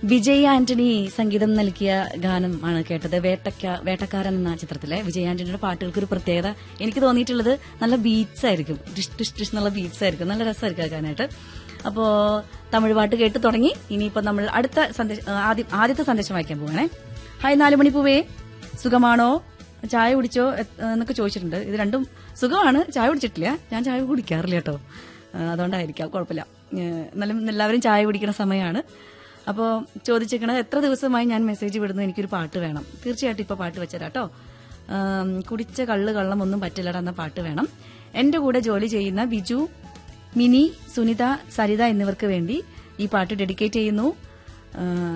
വിജയ് ആന്റണി സംഗീതം നൽകിയ ഗാനം ആണ് കേട്ടത് വേട്ടക്ക വേട്ടക്കാരൻ എന്ന ചിത്രത്തിലെ വിജയ് ആന്റണിയുടെ പാട്ടുകൾക്ക് ഒരു പ്രത്യേകത എനിക്ക് തോന്നിയിട്ടുള്ളത് നല്ല ബീറ്റ്സ് ആയിരിക്കും ഡിഷ് ഡിഷ് ഡിഷ് എന്നുള്ള ബീറ്റ്സ് ആയിരിക്കും നല്ല രസമായിരിക്കും കേൾക്കാനായിട്ട് അപ്പോ തമിഴ് പാട്ട് കേട്ട് തുടങ്ങി ഇനിയിപ്പോ നമ്മൾ അടുത്ത സന്ദേശം ആദ്യ- ആദ്യത്തെ സന്ദേശം വായിക്കാൻ പോവാണേ ഹായ് നാലുമണി പൂവേ സുഖമാണോ ചായ കുടിച്ചോ എ- എന്നൊക്കെ ചോദിച്ചിട്ടുണ്ട് ഇത് രണ്ടും സുഖമാണ് ചായ കുടിച്ചിട്ടില്ല ഞാൻ ചായ കുടിക്കാറില്ല കേട്ടോ ആ, അതുകൊണ്ടായിരിക്കാം കുഴപ്പമില്ല ഏ, എന്നാലും എല്ലാവരും ചായ കുടിക്കുന്ന സമയമാണ് അപ്പോൾ ചോദിച്ചേക്കണത് എത്ര ദിവസമായി ഞാൻ മെസ്സേജ് വിടുന്നു എനിക്കൊരു പാട്ട് വേണം തീർച്ചയായിട്ടും ഇപ്പോൾ പാട്ട് വെച്ചരാ കേട്ടോ ആം, കുടിച്ച കള്ള് കള്ളം ഒന്നും പറ്റില്ലട എന്ന പാട്ട് വേണം എന്റെ കൂടെ ജോലി ചെയ്യുന്ന ബിജു മിനി സുനിത സരിത എന്നിവർക്ക് വേണ്ടി ഈ പാട്ട് ഡെഡിക്കേറ്റ് ചെയ്യുന്നു ആ,